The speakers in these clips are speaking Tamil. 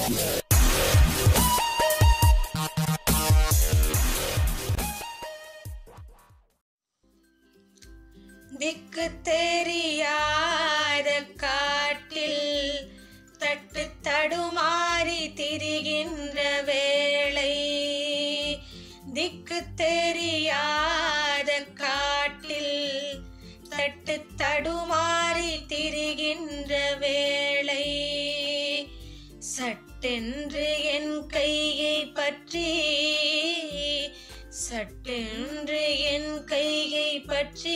திக்கு தெரியாத காட்டில் தட்டு தடுமாறி திரிகின்ற வேளை திக்கு தெரியாத காட்டில் தட்டு தடுமாறி திரிகின்ற வேளை சட்டென்று என் கையை பற்றி சட்டென்று என் கையை பற்றி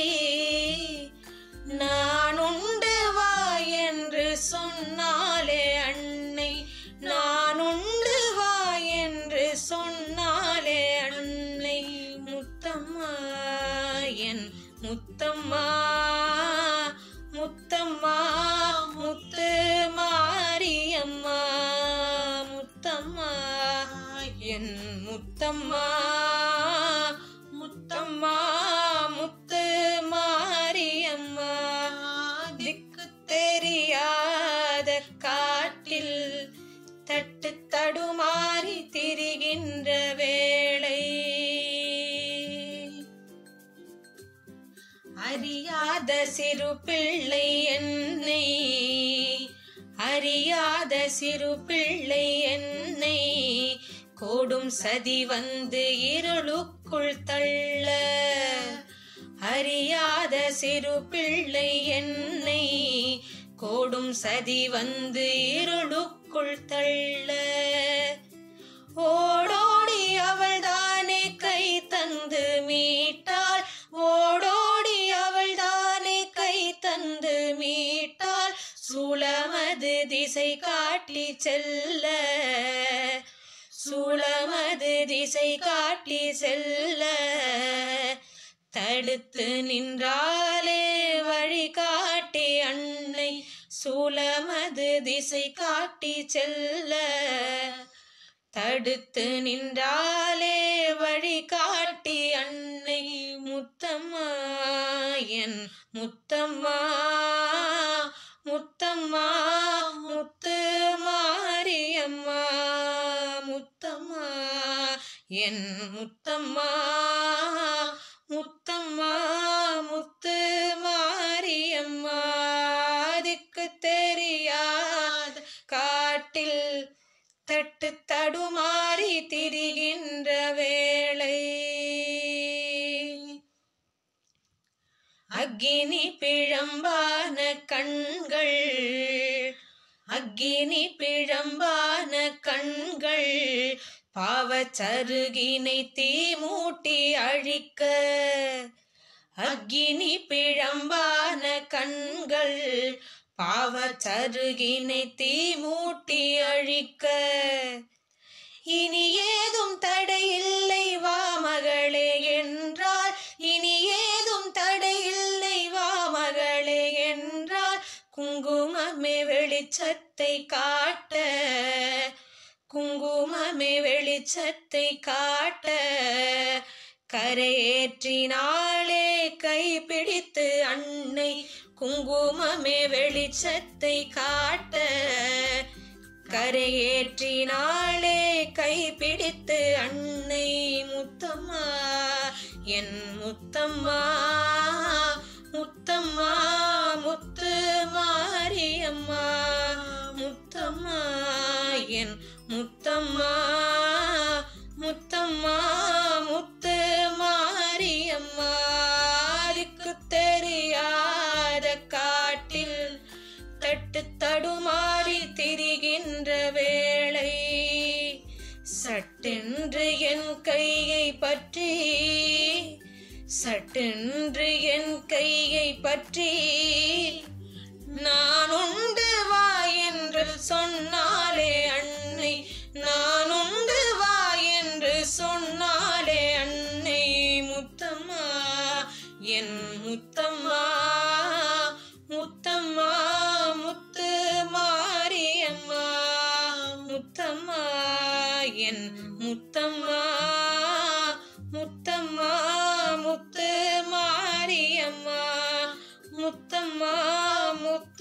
நான் உண்டு வா என்று சொன்னாலே அன்னை நான் உண்டு வா என்று சொன்னாலே அன்னை முத்தம்மா என் முத்தம்மா முத்தம்மா முத்து மாரியம்மா முத்தம்மா என் முத்தம்மா முத்தம்மா முத்து மாரியம்மா திக்கு தெரியாத காட்டில் தட்டு தடுமாறி திரிகின்ற வேளை அறியாத சிறு பிள்ளை என்னை அறியாத சிறு பிள்ளை என்னை கோடும் சதி வந்து இருளுக்குள் தள்ள அறியாத சிறு பிள்ளை என்னை கோடும் சதி வந்து இருளுக்குள் தள்ள ஓடோடி அவள் தானே கை தந்து மீட்டாள் ஓடோடி அவள் தானே கை தந்து மீட்டாள் சூளமது திசை காட்டி செல்ல சூளமது திசை காட்டி செல்ல தடுத்து நின்றாலே வழி காட்டி அன்னை சூளமது திசை காட்டி செல்ல தடுத்து நின்றாலே வழி காட்டி அன்னை முத்தம்மா என் முத்தம்மா முத்தம்மா முத்து மாரியம்மா முத்தம்மா என் முத்தம்மா முத்தம்மா முத்து மாரியம்மா அதுக்கு தெரியாத காட்டில் தட்டு தடுமாறி திரிகின்ற வேளை அக்கினி பிழம்பான கண்கள் அக்கினி பிழம்பான கண்கள் பாவச்சருகினை தீ மூட்டி அழிக்க அக்கினி பிழம்பான கண்கள் பாவச்சருகினை தீ மூட்டி அழிக்க இனி ஏதும் தடையில்லை வா மகளே என்றால் இனி ஏதும் தடையில்லை வா மகளே என்றால் குங்குமமே வெளிச்சத்தை காட்ட குங்குமமே வெளிச்சத்தை காட்ட கரையேற்றினாளே கைப்பிடித்து அன்னை குங்குமமே வெளிச்சத்தை காட்ட கரையேற்றினாளே கைப்பிடித்து அன்னை முத்தம்மா என் முத்தம்மா முத்தம்மா முத்து மாரியம்மா முத்தம்மா என் முத்தம்மா முத்தம்மா முத்து மாரியம்மா அதுக்கு தெரியாத காட்டில் தட்டு தடுமாறி திரிகின்ற வேளை சட்டென்று என் கையை பற்றி சட்டென்று என் கையை பற்றி நான் உண்டு வா என்று சொன்னாலே அன்னை நான் உண்டு வா என்று சொன்னாலே அன்னை முத்தம்மா என் முத்தம்மா முத்தம்மா முத்து மாரியம்மா முத்தம்மா என் முத்தம்மா முத்தம்மா முத்து மாரியம்மா முத்தம்மா முத்து